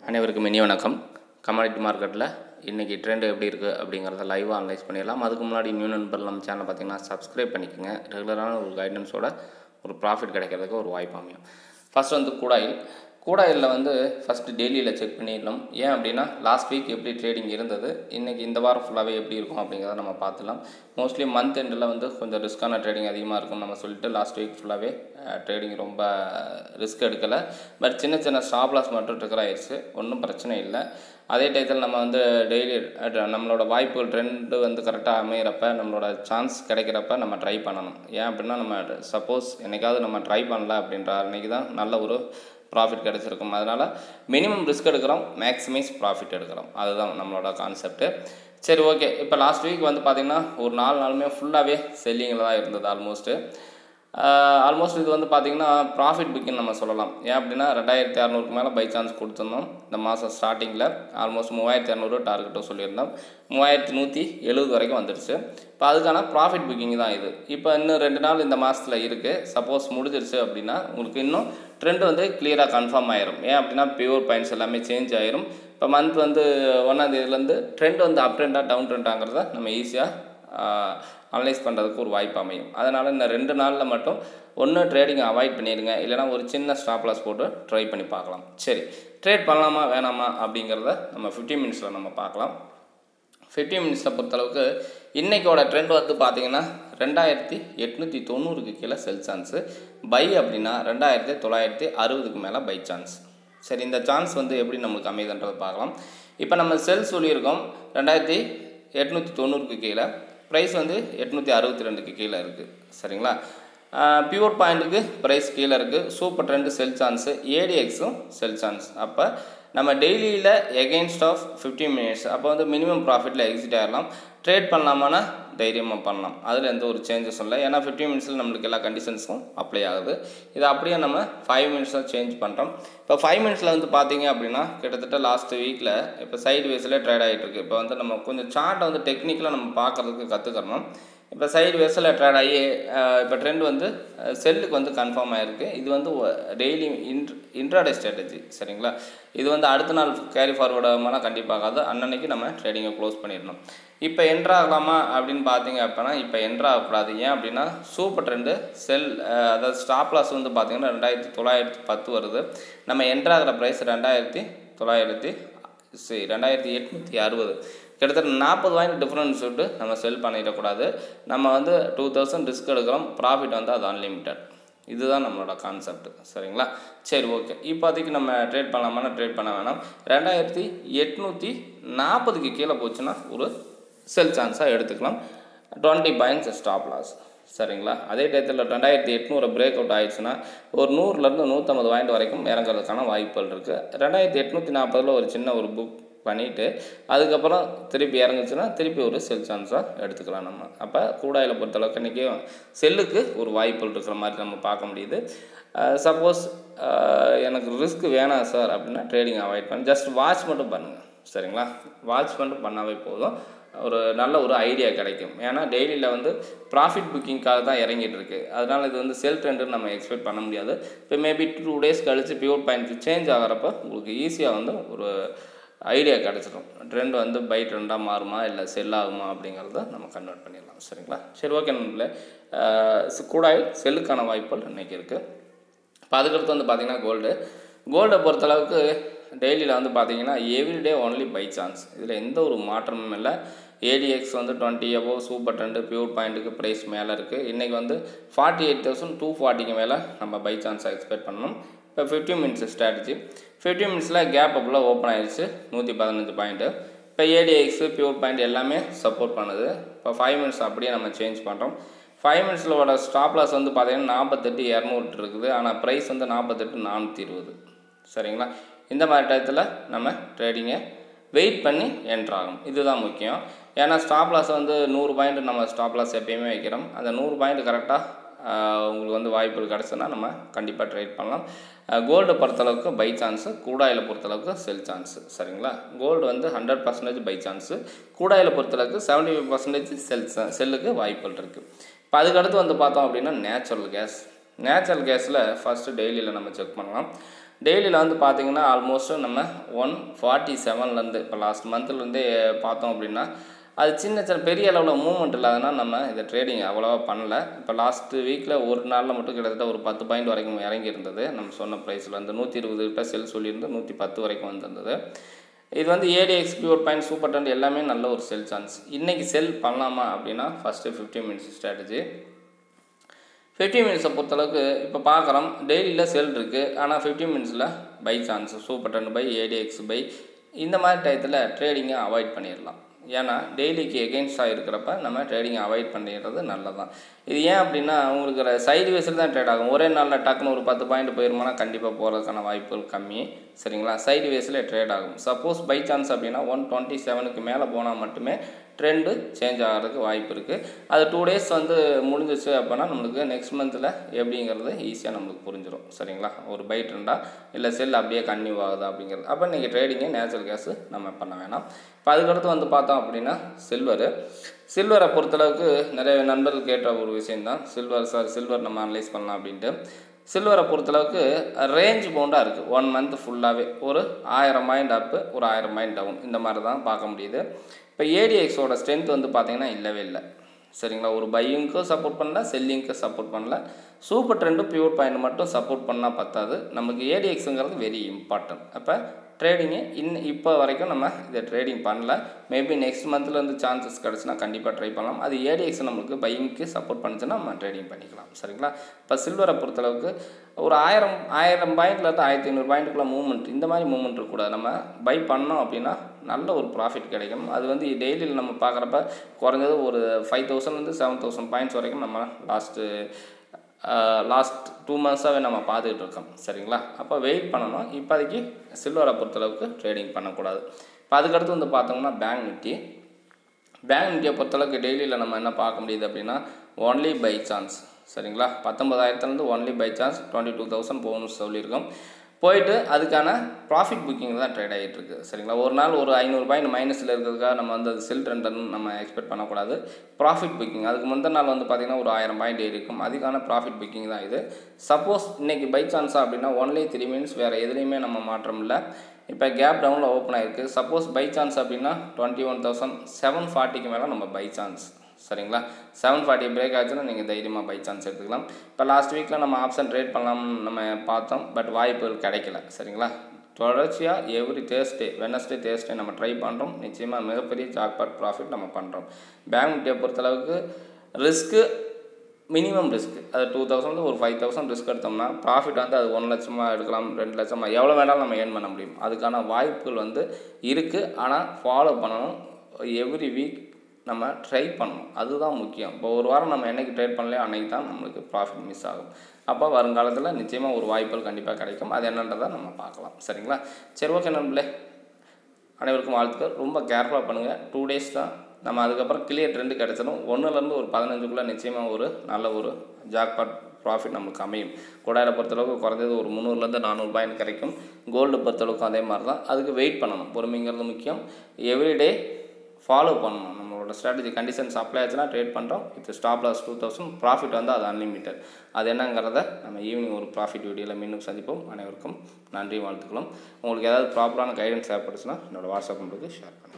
அனைவருக்கும் இனிய வணக்கம் கமாடிட்டி மார்க்கெட்டில் இன்றைக்கி ட்ரெண்ட் எப்படி இருக்குது அப்படிங்கிறத லைவாக அனலைஸ் பண்ணிடலாம் அதுக்கு முன்னாடி நியூ நண்பர் நம்ம சேனல் பார்த்தீங்கன்னா சப்ஸ்கிரைப் பண்ணிக்கோங்க ரெகுலரான ஒரு கைடன்ஸோட ஒரு ப்ராஃபிட் கிடைக்கிறதுக்கு ஒரு வாய்ப்பு அமையும் ஃபஸ்ட் வந்து கூடாயில் கூடாயில் வந்து ஃபஸ்ட்டு டெய்லியில் செக் பண்ணிடலாம் ஏன் அப்படின்னா லாஸ்ட் வீக் எப்படி ட்ரேடிங் இருந்தது இன்றைக்கி இந்த வாரம் ஃபுல்லாகவே எப்படி இருக்கும் அப்படிங்கிறத நம்ம பார்த்துலாம் மோஸ்ட்லி மந்த் எண்டில் வந்து கொஞ்சம் ரிஸ்க்கான ட்ரேடிங் அதிகமாக இருக்கும் நம்ம சொல்லிட்டு லாஸ்ட் வீக் ஃபுல்லாகவே ட்ரேடிங் ரொம்ப ரிஸ்க் எடுக்கலை பட் சின்ன சின்ன ஸ்டாப் லாஸ் மட்டும் ட்ரிகர் ஆயிடுச்சு ஒன்றும் பிரச்சனை இல்லை அதே டயத்தில் நம்ம வந்து டெய்லி நம்மளோட வாய்ப்புகள் ட்ரெண்டு வந்து கரெக்டாக அமையிறப்ப நம்மளோட சான்ஸ் கிடைக்கிறப்ப நம்ம ட்ரை பண்ணணும் ஏன் அப்படின்னா நம்ம சப்போஸ் என்னைக்காவது நம்ம ட்ரை பண்ணல அப்படின்ற அன்றைக்கி தான் நல்ல ஒரு ப்ராஃபிட் கிடச்சிருக்கும் அதனால் மினிமம் ரிஸ்க் எடுக்கிறோம் மேக்ஸிமைஸ் ப்ராஃபிட் எடுக்கிறோம் அதுதான் நம்மளோட கான்செப்ட்டு சரி ஓகே இப்போ லாஸ்ட் வீக் வந்து பார்த்திங்கன்னா ஒரு நாலு நாளுமே ஃபுல்லாகவே செல்லிங்கில் தான் இருந்தது ஆல்மோஸ்ட்டு ஆல்மோஸ்ட் இது வந்து பார்த்திங்கன்னா ப்ராஃபிட் புக்கிங் நம்ம சொல்லலாம் ஏன் அப்படின்னா ரெண்டாயிரத்தி அறநூறுக்கு மேலே பை சான்ஸ் கொடுத்துருந்தோம் இந்த மாதம் ஸ்டார்டிங்கில் ஆல்மோஸ்ட் மூவாயிரத்தி இரநூறு டார்கெட்டும் சொல்லியிருந்தோம் மூவாயிரத்தி நூற்றி எழுபது வரைக்கும் வந்துடுச்சு இப்போ அதுக்கான ப்ராஃபிட் புக்கிங் தான் இது இப்போ இன்னும் ரெண்டு நாள் இந்த மாதத்தில் இருக்குது சப்போஸ் முடிஞ்சிருச்சு அப்படின்னா உங்களுக்கு இன்னும் ட்ரெண்ட் வந்து கிளியராக கன்ஃபார்ம் ஆயிரும் ஏன் அப்படின்னா பியூர் பாயிண்ட்ஸ் எல்லாமே சேஞ்ச் ஆயிரும் இப்போ மந்த் வந்து ஒன்றாந்தேதியிலேருந்து ட்ரெண்ட் வந்து அப் ட்ரெண்டாக டவுன் ட்ரெண்டாங்கிறத நம்ம ஈஸியாக அனலைஸ் பண்ணுறதுக்கு ஒரு வாய்ப்பு அமையும் அதனால் இந்த ரெண்டு நாளில் மட்டும் ஒன்று ட்ரேடிங் அவாய்ட் பண்ணிடுங்க இல்லைனா ஒரு சின்ன ஸ்டாப் லாஸ் போட்டு ட்ரை பண்ணி பார்க்கலாம் சரி ட்ரேட் பண்ணலாமா வேணாமா அப்படிங்கிறத நம்ம ஃபிஃப்டீன் மினிட்ஸில் நம்ம பார்க்கலாம் ஃபிஃப்டீன் மினிட்ஸில் பொறுத்தளவுக்கு இன்றைக்கோட ட்ரெண்ட் வந்து பார்த்திங்கன்னா ரெண்டாயிரத்தி எட்நூற்றி தொண்ணூறுக்கு கீழே செல் சான்ஸு பை அப்படின்னா ரெண்டாயிரத்தி தொள்ளாயிரத்தி அறுபதுக்கு மேலே பை சான்ஸ் சரி இந்த சான்ஸ் வந்து எப்படி நம்மளுக்கு அமையுதுன்றதை பார்க்கலாம் இப்போ நம்ம செல் சொல்லியிருக்கோம் ரெண்டாயிரத்தி எட்நூற்றி தொண்ணூறுக்கு கீழே ப்ரைஸ் வந்து எட்நூற்றி அறுபத்தி ரெண்டுக்கு கீழே இருக்குது சரிங்களா பியூர் பாயிண்ட்டுக்கு ப்ரைஸ் கீழே இருக்குது சூப்பர் ட்ரெண்டு செல் சான்ஸு ஏடிஎக்ஸும் செல் சான்ஸ் அப்போ நம்ம டெய்லியில் எகெயின்ஸ்ட் ஆஃப் ஃபிஃப்டீன் மினிட்ஸ் அப்போ வந்து மினிமம் ப்ராஃபிட்டில் எக்ஸிட் ஆகிடலாம் ட்ரேட் பண்ணலாமான்னா தைரியமாக பண்ணலாம் அதில் எந்த ஒரு சேஞ்சஸும் இல்லை ஏன்னா ஃபிஃப்டீன் மினிட்ஸில் நம்மளுக்கு எல்லா கண்டிஷன்ஸும் அப்ளை ஆகுது இது அப்படியே நம்ம ஃபைவ் மினிட்ஸாக சேஞ்ச் பண்ணுறோம் இப்போ ஃபைவ் மினிட்ஸில் வந்து பார்த்தீங்க அப்படின்னா கிட்டத்தட்ட லாஸ்ட் வீக்கில் இப்போ சைடு வேஸில் ட்ரேட் ஆகிட்டு இருக்கு இப்போ வந்து நம்ம கொஞ்சம் சார்ட்டை வந்து டெக்னிக்கலாக நம்ம பார்க்குறதுக்கு கற்றுக்கறணும் இப்போ சைடு வேஸில் ட்ரேட் ஆகி இப்போ ட்ரெண்ட் வந்து செல்லுக்கு வந்து கன்ஃபார்ம் ஆகிருக்கு இது வந்து டெய்லி இன்ட்ர இன்ட்ராடே ஸ்ட்ராட்டஜி சரிங்களா இது வந்து அடுத்த நாள் கேரி ஃபார்வர்ட் ஆகுமானா கண்டிப்பாக ஆகாது அன்னன்னைக்கு நம்ம ட்ரேடிங்கை க்ளோஸ் பண்ணிடணும் இப்போ என்ட்ரு ஆகலாமா அப்படின்னு பார்த்தீங்க அப்படின்னா இப்போ என்ட்ரு ஆகக்கூடாது ஏன் அப்படின்னா சூப்பர் ட்ரெண்டு செல் அதாவது ஸ்டாப் லாஸ் வந்து பார்த்திங்கன்னா ரெண்டாயிரத்தி தொள்ளாயிரத்தி பத்து வருது நம்ம என்ட்ரு ஆகிற ப்ரைஸ் ரெண்டாயிரத்தி தொள்ளாயிரத்தி சரி ரெண்டாயிரத்தி எட்நூற்றி அறுபது கிட்டத்தட்ட நாற்பது பாயிண்ட் டிஃப்ரென்ஸ் விட்டு நம்ம செல் பண்ணிடக்கூடாது நம்ம வந்து டூ தௌசண்ட் ரிஸ்க் எடுக்கிறோம் ப்ராஃபிட் வந்து அது அன்லிமிட்டட் இதுதான் நம்மளோட கான்செப்ட் சரிங்களா சரி ஓகே இப்போதைக்கு நம்ம ட்ரேட் பண்ணலாமான்னா ட்ரேட் பண்ண வேணாம் ரெண்டாயிரத்தி எட்நூற்றி நாற்பதுக்கு கீழே போச்சுன்னா ஒரு செல் சான்ஸாக எடுத்துக்கலாம் டுவெண்ட்டி பாயிண்ட்ஸ் ஸ்டாப் லாஸ் சரிங்களா அதே டயத்தில் ரெண்டாயிரத்தி எட்நூறு பிரேக் அவுட் ஆயிடுச்சுன்னா ஒரு நூறுலேருந்து நூற்றம்பது பாயிண்ட் வரைக்கும் இறங்குறதுக்கான வாய்ப்புகள் இருக்குது ரெண்டாயிரத்தி எட்நூற்றி நாற்பதில் ஒரு சின்ன ஒரு புக் பண்ணிவிட்டு அதுக்கப்புறம் திருப்பி இறங்குச்சுன்னா திருப்பி ஒரு செல் சான்ஸாக எடுத்துக்கலாம் நம்ம அப்போ கூடாயில் பொறுத்தளவுக்கு இன்றைக்கி செல்லுக்கு ஒரு வாய்ப்புகள் இருக்கிற மாதிரி நம்ம பார்க்க முடியுது சப்போஸ் எனக்கு ரிஸ்க் வேணாம் சார் அப்படின்னா ட்ரேடிங் அவாய்ட் பண்ணி ஜஸ்ட் வாட்ச் மட்டும் பண்ணுங்கள் சரிங்களா வாட்ச் மட்டும் பண்ணாவே போதும் ஒரு நல்ல ஒரு ஐடியா கிடைக்கும் ஏன்னா டெய்லியில் வந்து ப்ராஃபிட் புக்கிங்காக தான் இறங்கிட்டு இருக்கு அதனால் இது வந்து செல் ட்ரெண்டுன்னு நம்ம எக்ஸ்பெக்ட் பண்ண முடியாது இப்போ மேபி டூ டேஸ் கழித்து பியூர் பாயிண்ட் சேஞ்ச் ஆகிறப்ப உங்களுக்கு ஈஸியாக வந்து ஒரு ஐடியா கிடச்சிடும் ட்ரெண்ட் வந்து பை ட்ரெண்டாக மாறுமா இல்லை செல் ஆகுமா அப்படிங்கிறத நம்ம கன்வெர்ட் பண்ணிடலாம் சரிங்களா சரி ஓகே நண்பர்களே கூடாயில் செல்லுக்கான வாய்ப்புகள் இன்றைக்கி இருக்குது இப்போ அதுக்கடுத்து வந்து பார்த்திங்கன்னா கோல்டு கோல்டை பொறுத்தளவுக்கு டெய்லியில் வந்து பார்த்தீங்கன்னா எவ்ரிடே ஒன்லி பை சான்ஸ் இதில் எந்த ஒரு மாற்றமும் இல்லை ஏடிஎக்ஸ் வந்து twenty above super trend pure பாயிண்ட்டுக்கு ப்ரைஸ் மேலே இருக்குது இன்றைக்கி வந்து ஃபார்ட்டி எயிட் தௌசண்ட் டூ ஃபார்ட்டிக்கு மேலே நம்ம பை சான்ஸாக எக்ஸ்பெக்ட் பண்ணணும் இப்போ ஃபிஃப்டின் மினிட்ஸ் ஸ்ட்ராட்டஜி ஃபிஃப்டின் மினிட்ஸில் கேப் அப்பில் ஓப்பன் ஆயிடுச்சு நூற்றி பதினஞ்சு பாயிண்ட்டு இப்போ ஏடிஎக்ஸு பியூர் பாயிண்ட் எல்லாமே சப்போர்ட் பண்ணுது இப்போ ஃபைவ் மினிட்ஸ் அப்படியே நம்ம சேஞ்ச் பண்ணுறோம் ஃபைவ் மினிட்ஸில் ஸ்டாப் லாஸ் வந்து பார்த்தீங்கன்னா நாற்பத்தெட்டு இரநூறு இருக்குது ஆனால் ப்ரைஸ் வந்து நாற்பத்தெட்டு நானூற்றி இருபது சரிங்களா இந்த மாதிரி டயத்தில் நம்ம ட்ரேடிங்கை வெயிட் பண்ணி என்ட்ராகும் இதுதான் முக்கியம் ஏன்னா ஸ்டாப் லாஸ் வந்து நூறு பாயிண்ட் நம்ம ஸ்டாப் லாஸ் எப்பயுமே வைக்கிறோம் அந்த நூறு பாயிண்ட் கரெக்டாக உங்களுக்கு வந்து வாய்ப்புகள் கிடச்சுன்னா நம்ம கண்டிப்பாக ட்ரேட் பண்ணலாம் கோல்டை பொறுத்தளவுக்கு பை சான்ஸு கூடாயில் பொறுத்தளவுக்கு செல் சான்ஸு சரிங்களா கோல்டு வந்து ஹண்ட்ரட் பர்சன்டேஜ் பை சான்ஸு கூடாயில் பொறுத்தளவுக்கு செவன்ட்டி ஃபைவ் பர்சன்டேஜ் செல் செல்லுக்கு வாய்ப்புகள் இருக்குது இப்போ அதுக்கடுத்து வந்து பார்த்தோம் அப்படின்னா நேச்சுரல் கேஸ் நேச்சுரல் கேஸில் ஃபஸ்ட்டு டெய்லியில் நம்ம செக் பண்ணலாம் டெய்லியில் வந்து பார்த்தீங்கன்னா ஆல்மோஸ்ட் நம்ம ஒன் ஃபார்ட்டி செவன்லேருந்து இப்போ லாஸ்ட் மந்த்லேருந்தே பார்த்தோம் அப்படின்னா அது சின்ன சின்ன பெரிய அளவில் மூவ்மெண்ட் இல்லாதனா நம்ம இந்த ட்ரேடிங் அவ்வளோவா பண்ணல இப்போ லாஸ்ட்டு வீக்கில் ஒரு நாளில் மட்டும் கிட்டத்தட்ட ஒரு பத்து பாயிண்ட் வரைக்கும் இறங்கி இருந்தது நம்ம சொன்ன ப்ரைஸில் வந்து நூற்றி இருபது கிட்ட செல் சொல்லியிருந்து நூற்றி பத்து வரைக்கும் வந்திருந்தது இது வந்து ADX pure point super trend எல்லாமே நல்ல ஒரு செல் சான்ஸ் இன்றைக்கி செல் பண்ணலாமா அப்படின்னா first fifty minutes strategy fifty மினிட்ஸை பொறுத்தளவுக்கு இப்போ பார்க்குறோம் டெய்லியில் செல் இருக்குது ஆனால் ஃபிஃப்டி மினிட்ஸில் buy chance super trend buy ADX buy இந்த மாதிரி டயத்தில் ட்ரேடிங்கை அவாய்ட் பண்ணிடலாம் ஏன்னா டெய்லிக்கு எகென்ஸ்டாக இருக்கிறப்ப நம்ம ட்ரேடிங்கை அவாய்ட் பண்ணிடுறது நல்லதான் இது ஏன் அப்படின்னா உங்களுக்கு சைடு வேஸில் தான் ட்ரேட் ஆகும் ஒரே நாளில் டக்குன்னு ஒரு பத்து பாயிண்ட் போயிருமானா கண்டிப்பாக போகிறதுக்கான வாய்ப்புகள் கம்மி சரிங்களா சைடு வேஸில் ட்ரேட் ஆகும் சப்போஸ் பை சான்ஸ் அப்படின்னா ஒன் டுவெண்ட்டி செவனுக்கு மேலே போனால் மட்டுமே ட்ரெண்டு சேஞ்ச் ஆகிறதுக்கு வாய்ப்பு இருக்குது அது டூ டேஸ் வந்து முடிஞ்சிச்சு அப்படின்னா நம்மளுக்கு நெக்ஸ்ட் மந்தில் எப்படிங்கிறது ஈஸியாக நம்மளுக்கு புரிஞ்சிடும் சரிங்களா ஒரு பை ட்ரெண்டாக இல்லை செல் அப்படியே கன்னியூ ஆகுதா அப்படிங்கிறது அப்போ நீங்கள் ட்ரேடிங்கு நேச்சுரல் கேஸு நம்ம பண்ண வேணாம் இப்போ அதுக்கடுத்து வந்து பார்த்தோம் அப்படின்னா சில்வரு சில்வரை பொறுத்தளவுக்கு நிறைய நண்பர்கள் கேட்ட ஒரு விஷயந்தான் சில்வர் சார் சில்வர் நம்ம அனலைஸ் பண்ணலாம் அப்படின்ட்டு சில்வரை பொறுத்தளவுக்கு ரேஞ்ச் பவுண்டாக இருக்குது ஒன் மந்த் ஃபுல்லாகவே ஒரு ஆயிரம் மைண்ட் அப்பு ஒரு ஆயிரம் மைண்ட் டவுன் இந்த மாதிரி தான் பார்க்க முடியுது இப்போ ஏடிஎக்ஸோட ஸ்ட்ரென்த் வந்து பார்த்திங்கன்னா இல்லவே இல்லை சரிங்களா ஒரு பையிங்க்கும் சப்போர்ட் பண்ணல செல்லிங்க்கும் சப்போர்ட் பண்ணல சூப்பர் ட்ரெண்டு பியூர் பாயிண்ட் மட்டும் சப்போர்ட் பண்ணால் பத்தாது நமக்கு ஏடிஎக்ஸுங்கிறது வெரி இம்பார்ட்டன்ட் அப்போ ட்ரேடிங்கு இன் இப்போ வரைக்கும் நம்ம இதை ட்ரேடிங் பண்ணல மேபி நெக்ஸ்ட் மந்த்லேருந்து சான்சஸ் கிடச்சுன்னா கண்டிப்பாக ட்ரை பண்ணலாம் அது ஏடிஎக்ஸ் நம்மளுக்கு பையிங்க்கு சப்போர்ட் பண்ணுச்சுன்னா நம்ம ட்ரேடிங் பண்ணிக்கலாம் சரிங்களா இப்போ சில்வரை பொறுத்தளவுக்கு ஒரு ஆயிரம் ஆயிரம் பாயிண்ட்லேருந்து ஆயிரத்தி ஐநூறு பாயிண்ட்டுக்குள்ள மூவ்மெண்ட் இந்த மாதிரி மூவ்மெண்ட் இருக்கக்கூடாது நம்ம பை பண்ணோம் அப்படின்னா நல்ல ஒரு ப்ராஃபிட் கிடைக்கும் அது வந்து டெய்லியில் நம்ம பார்க்குறப்ப குறைஞ்சது ஒரு ஃபைவ் தௌசண்ட்லேருந்து செவன் தௌசண்ட் பாயிண்ட்ஸ் வரைக்கும் நம்ம லாஸ்ட்டு லாஸ்ட் டூ மந்த்ஸாகவே நம்ம பார்த்துக்கிட்டு இருக்கோம் சரிங்களா அப்போ வெயிட் பண்ணணும் இப்போதைக்கு சில்வரை பொறுத்தளவுக்கு ட்ரேடிங் பண்ணக்கூடாது இப்போ அதுக்கடுத்து வந்து பார்த்தோம்னா பேங்க் நிஃப்டி பேங்க் நிஃப்டியை பொறுத்தளவுக்கு டெய்லியில் நம்ம என்ன பார்க்க முடியுது அப்படின்னா ஒன்லி பை சான்ஸ் சரிங்களா பத்தொம்பதாயிரத்துலேருந்து only buy chance twenty two thousand போகணும்னு சொல்லியிருக்கோம் போயிட்டு அதுக்கான ப்ராஃபிட் புக்கிங் தான் ட்ரேட் ஆகிட்டு இருக்குது சரிங்களா ஒரு நாள் ஒரு ஐநூறு பாயிண்ட் மைனஸில் இருக்கிறதுக்காக நம்ம வந்து அது செல் ட்ரெண்ட்னு நம்ம எக்ஸ்பெக்ட் பண்ணக்கூடாது ப்ராஃபிட் புக்கிங் அதுக்கு முந்தின நாள் வந்து பார்த்திங்கன்னா ஒரு ஆயிரம் பாயிண்ட் இருக்கும் அதுக்கான ப்ராஃபிட் புக்கிங் தான் இது சப்போஸ் இன்றைக்கி பை சான்ஸாக அப்படின்னா ஒன்லி த்ரீ மினிட்ஸ் வேறு எதுலேயுமே நம்ம மாற்றம் இல்லை இப்போ கேப் டவுனில் ஓப்பன் ஆகிருக்கு சப்போஸ் பை சான்ஸ் அப்படின்னா டுவெண்ட்டி ஒன் தௌசண்ட் செவன் ஃபார்ட்டிக்கு மேலே நம்ம பை சான்ஸ் சரிங்களா செவன் ஃபார்ட்டி பிரேக் ஆச்சுன்னா நீங்கள் தைரியமாக பை சான்ஸ் எடுத்துக்கலாம் இப்போ லாஸ்ட் வீக்கில் நம்ம ஆப்ஷன் ட்ரேட் பண்ணலாம்னு நம்ம பார்த்தோம் பட் வாய்ப்புகள் கிடைக்கல சரிங்களா தொடர்ச்சியாக எவ்ரி தேர்ஸ்டே வெனஸ்டே தேர்ஸ்டே நம்ம ட்ரை பண்ணுறோம் நிச்சயமாக மிகப்பெரிய ஜாக்பாட் ப்ராஃபிட் நம்ம பண்ணுறோம் பேங்க் நிஃப்டியை பொறுத்தளவுக்கு ரிஸ்க்கு மினிமம் ரிஸ்க் அது டூ தௌசண்ட் ஒரு ஃபைவ் தௌசண்ட் ரிஸ்க் எடுத்தோம்னா ப்ராஃபிட் வந்து அது ஒன் லட்சமாக எடுக்கலாம் ரெண்டு லட்சமாக எவ்வளோ வேணாலும் நம்ம ஏர்ன் பண்ண முடியும் அதுக்கான வாய்ப்புகள் வந்து இருக்குது ஆனால் ஃபாலோ பண்ணணும் எவ்ரி வீக் நம்ம ட்ரை பண்ணணும் அதுதான் முக்கியம் இப்போ ஒரு வாரம் நம்ம என்னைக்கு ட்ரேட் பண்ணலையோ அன்றைக்கி தான் நம்மளுக்கு ப்ராஃபிட் மிஸ் ஆகும் அப்போ வருங்காலத்தில் நிச்சயமாக ஒரு வாய்ப்புகள் கண்டிப்பாக கிடைக்கும் அது என்னன்றதை நம்ம பார்க்கலாம் சரிங்களா சரி ஓகே நண்பர்களே அனைவருக்கும் வாழ்த்துக்கள் ரொம்ப கேர்ஃபுல்லாக பண்ணுங்கள் டூ டேஸ் தான் நம்ம அதுக்கப்புறம் கிளியர் ட்ரெண்டு கிடச்சிடும் ஒன்றுலேருந்து ஒரு பதினஞ்சுக்குள்ளே நிச்சயமாக ஒரு நல்ல ஒரு ஜாக்பாட் ப்ராஃபிட் நமக்கு அமையும் கொடாயில் பொறுத்தளவுக்கு குறைஞ்சது ஒரு முந்நூறுலேருந்து நானூறு பாயிண்ட் கிடைக்கும் கோல்டு பொறுத்தளவுக்கு அதே மாதிரி தான் அதுக்கு வெயிட் பண்ணணும் பொறுமைங்கிறது முக்கியம் எவ்ரிடே ஃபாலோ பண்ணணும் நம்மளோட ஸ்ட்ராட்டஜி கண்டிஷன்ஸ் அப்ளை ஆச்சுன்னா ட்ரேட் பண்ணுறோம் with stop loss two thousand profit வந்து அது அன்லிமிட்டட் அது என்னங்கிறத நம்ம ஈவினிங் ஒரு ப்ராஃபிட் வீடியோவில் மீண்டும் சந்திப்போம் அனைவருக்கும் நன்றி வாழ்த்துக்களும் உங்களுக்கு ஏதாவது ப்ராப்பரான கைடன்ஸ் தேவைப்படுச்சுன்னா என்னோடய வாட்ஸ்அப் நம்பருக்கு ஷேர் பண்ணுங்கள்